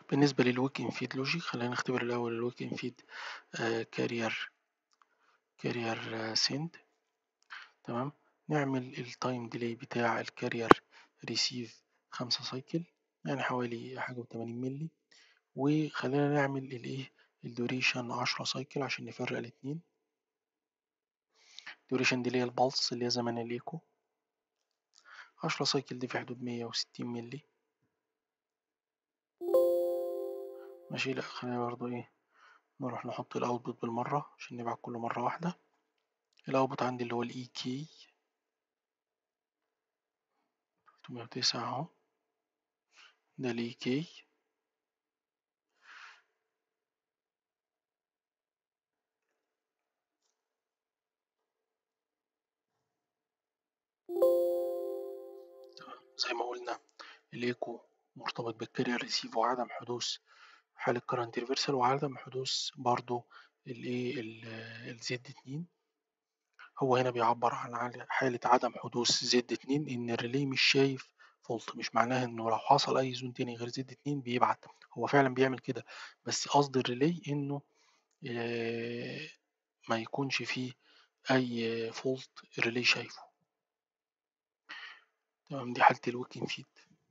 بالنسبة للويك ان فيد لوجيك خلينا نختبر الأول الويك ان فيد كارير كارير سند تمام نعمل التايم ديلي بتاع الكارير ريسيف خمسة سايكل يعني حوالي حاجة وتمانين ملي وخلينا نعمل الايه الدوريشن عشرة سايكل عشان نفرق الاتنين الدوريشن دي اللي هي البلس اللي هي زمن الايكو عشرة سايكل دي في حدود مية وستين ملي ماشي لا خلينا برضو ايه نروح نحط الاوتبوت بالمرة عشان نبعت كله مرة واحدة الاوتبوت عندي اللي هو الاي كي تلتمية وتسعة اهو ده الاي كي زي ما قلنا الايكو مرتبط بالكارير ريسيف وعدم حدوث حالة كرنت ريفرسال وعدم حدوث برضو الايه الزد اتنين هو هنا بيعبر عن حالة عدم حدوث زد اتنين ان الريلي مش شايف فولت مش معناها انه لو حصل اي زون تاني غير زد اتنين بيبعت هو فعلا بيعمل كده بس قصد الريلي انه ما يكونش فيه اي فولت الريلي شايفه تمام دي حالة الويكن فيد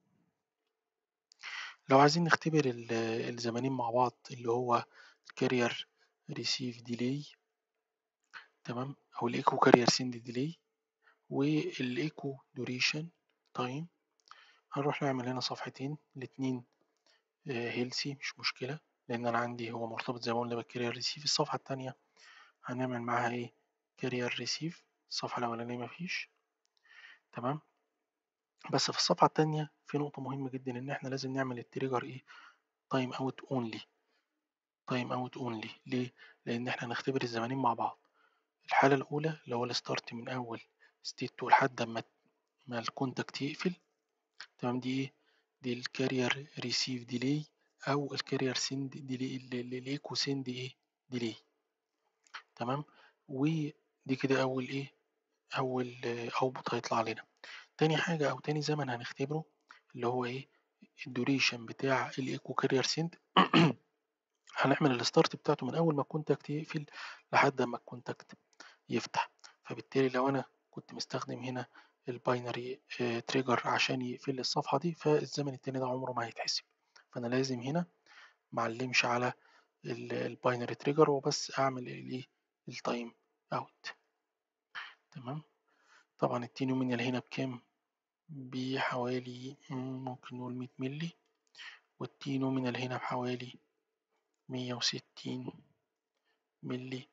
لو عايزين نختبر الزمانين مع بعض اللي هو الكارير ريسيف ديلي تمام او الايكو كارير سند ديلي والايكو دوريشن تايم هنروح نعمل هنا صفحتين الاتنين هيلسي مش مشكلة لان انا عندي هو مرتبط زي ما قلنا بالكارير ريسيف الصفحة التانية هنعمل معاها ايه كارير ريسيف الصفحة الاولانية مفيش تمام بس في الصفحة التانية في نقطة مهمة جدا إن إحنا لازم نعمل التريجر إيه تايم أوت أونلي تايم أوت أونلي ليه؟ لأن إحنا هنختبر الزمانين مع بعض الحالة الأولى اللي هو الستارت من أول ستيت 2 لحد ما ما الكونتاكت يقفل تمام دي إيه؟ دي الكارير ريسيف ديلي أو الكارير سند ديلي الإيكو سند إيه ديلي تمام ودي كده أول إيه أول أوبوت هيطلع لنا تاني حاجة أو تاني زمن هنختبره اللي هو إيه الدوريشن بتاع الإيكو كارير سند هنعمل الستارت بتاعته من أول ما الكونتاكت يقفل لحد ما الكونتاكت يفتح فبالتالي لو أنا كنت مستخدم هنا الباينري تريجر عشان يقفل الصفحة دي فالزمن التاني ده عمره ما هيتحسب فأنا لازم هنا معلمش على الباينري تريجر وبس أعمل الإيه التايم أوت تمام طبعا التينومينال هنا بكام بحوالي ممكن نقول مية ملي والتينومينال هنا بحوالي مية وستين ملي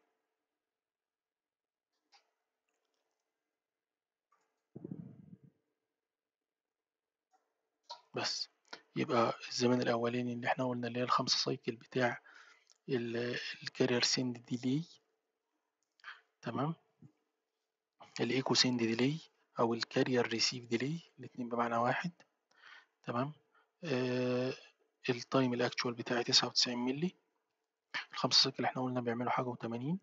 بس يبقى الزمن الأولاني اللي احنا قلنا اللي هي الخمسة سايكل بتاع الكارير سند ديلي تمام الايكو سند ديلي او الكارير ريسيف ديلي الاتنين بمعنى واحد تمام آه التايم الاكتوال بتاعي تسعة وتسعين ملي الخمسة سايكل اللي احنا قلنا بيعملوا حاجة وتمانين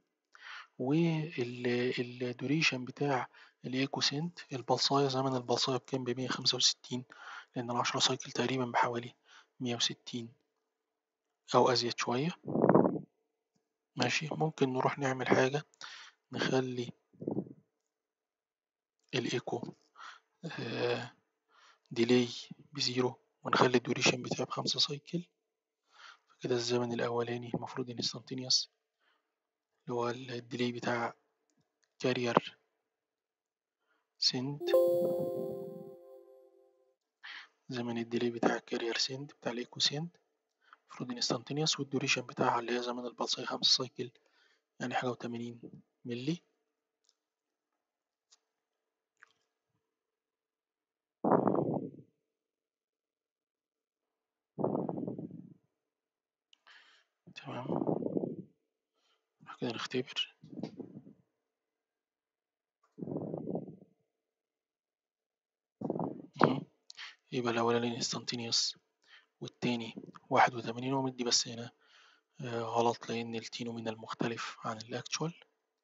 والدوريشن بتاع الايكو سنت البلصاية زمن البلصاية بكام بمية خمسة وستين لأن العشرة سايكل تقريبا بحوالي مية وستين أو أزيد شوية ماشي ممكن نروح نعمل حاجة نخلي الايكو آه ديلي بزيرو ونخلي الدوريشن بتاعه بخمسة سايكل فكده الزمن الأولاني المفروض انستانتينيوس اللي هو الديلي بتاع كارير سند زمن الديلي بتاع الكارير سند بتاع الايكو سند المفروض انستانتينيوس والدوريشن بتاعها اللي هي زمن البلصية خمسة سايكل يعني حاجة وتمانين ملي تمام كده نختبر يبقى الأولاني انستانتينيوس والتاني واحد وتمانين ومدي بس هنا آه غلط لأن التينو من المختلف عن الأكتشوال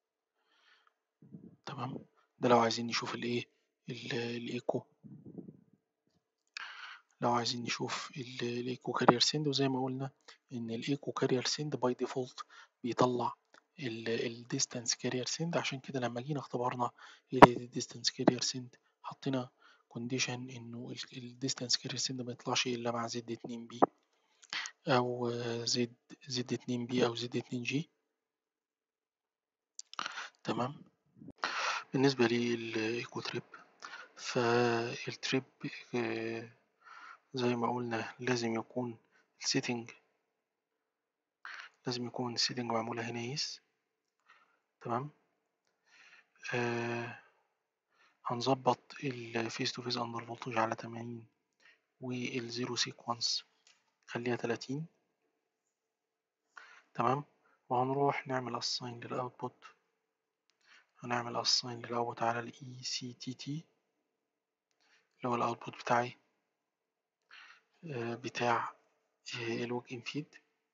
تمام ده لو عايزين نشوف الايه الايكو لو عايزين نشوف الايكو كارير سند وزي ما قلنا ان الايكو كارير سند باي ديفولت بيطلع الديستانس كارير سند عشان كده لما جينا اختبرنا الديستانس كارير سند حطينا كونديشن انه الديستانس كارير سند ما يطلعش الا مع زد 2 بي او زد زد 2 بي او زد 2 جي تمام بالنسبة للإيكو تريب فالتريب زي ما قلنا لازم يكون السيتنج لازم يكون السيتنج معمولة هنا يس تمام آه هنظبط الفيس تو فيس اندر فولتج على تمانين والزيرو سيكونس خليها تلاتين تمام وهنروح نعمل اساين للاوتبوت هنعمل اساين للاوتبوت على الاي سي تي تي اللي هو الاوتبوت بتاعي آه بتاع الوك ان فيد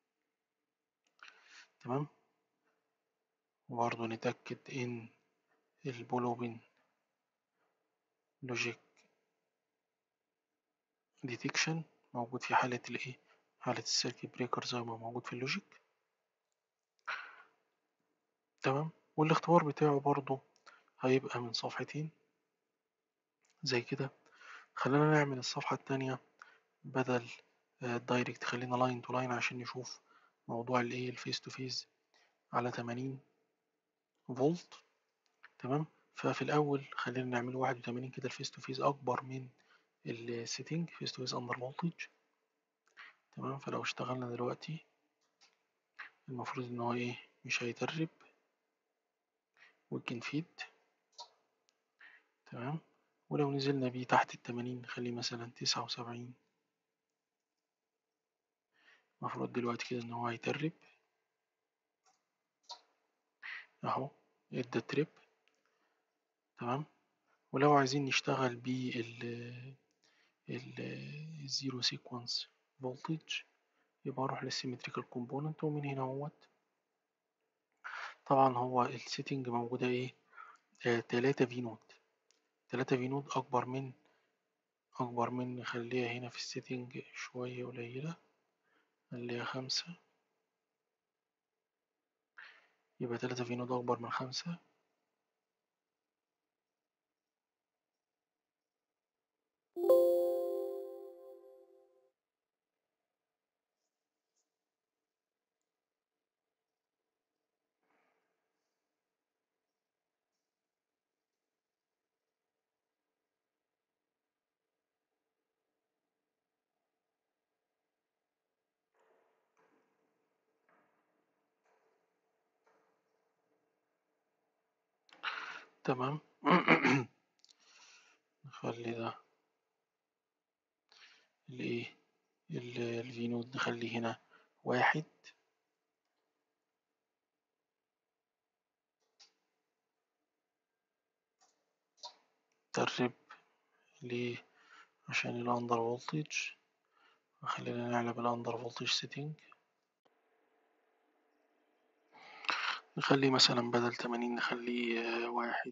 تمام وبرضه نتأكد ان البولوبين لوجيك ديتكشن موجود في حالة الايه حالة السيركت بريكر زي ما موجود في اللوجيك تمام والاختبار بتاعه برضه هيبقى من صفحتين زي كده خلينا نعمل الصفحة التانية بدل الدايركت خلينا لاين تو لاين عشان نشوف موضوع الايه الفيس تو فيس على 80 فولت تمام ففي الاول خلينا نعمله 81 كده الفيس تو فيس اكبر من السيتنج فيس تو فيس اندر فولتج تمام فلو اشتغلنا دلوقتي المفروض ان هو ايه مش هيترب ويكن فيد تمام ولو نزلنا بيه تحت التمانين نخليه مثلا تسعة وسبعين المفروض دلوقتي كده ان هو هيترب اهو ادى تريب تمام ولو عايزين نشتغل بال الزيرو سيكونس فولتج يبقى اروح للسيمتريكال كومبوننت ومن هنا اهوت طبعا هو السيتنج موجودة ايه آه تلاتة في نود تلاتة في نود اكبر من اكبر من نخليها هنا في السيتنج شوية قليلة نخليها خمسة يبقى تلاتة في نود اكبر من خمسة تمام نخلي ده الايه الفي نود نخليه هنا واحد ترب ليه عشان الاندر فولتج خلينا نعلى بالاندر فولتج سيتنج نخليه مثلا بدل تمانين نخليه واحد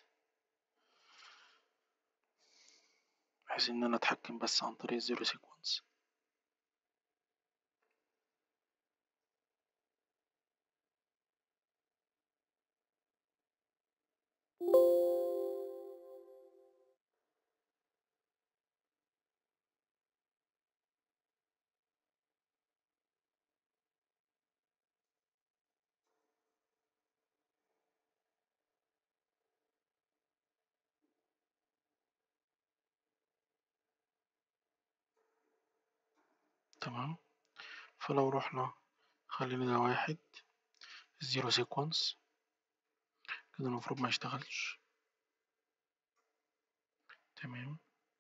بحيث ان انا اتحكم بس عن طريق الزيرو سيكونس تمام فلو رحنا خلينا ده واحد الزيرو سيكونس كده المفروض ما يشتغلش تمام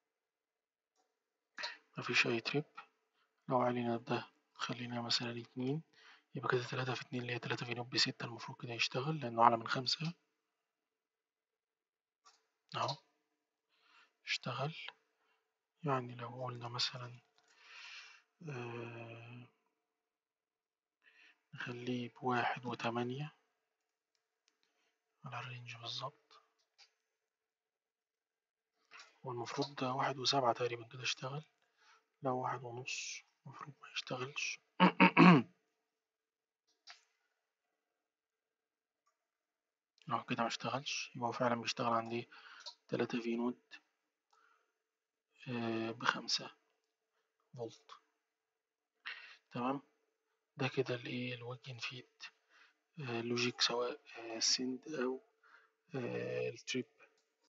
مفيش اي تريب لو علينا ده خلينا مثلا اتنين يبقى كده تلاتة في اتنين اللي هي تلاتة في نوب بستة المفروض كده يشتغل لأنه أعلى من خمسة أهو اشتغل يعني لو قلنا مثلا آه نخليه بواحد وتمانية على الرينج بالظبط والمفروض ده واحد وسبعة تقريبا كده اشتغل لو واحد ونص المفروض ما يشتغلش لو كده ما اشتغلش يبقى هو فعلا بيشتغل عندي تلاتة في نود آه، بخمسة فولت تمام ده كده الايه الوجه نفيد لوجيك سواء سند او التريب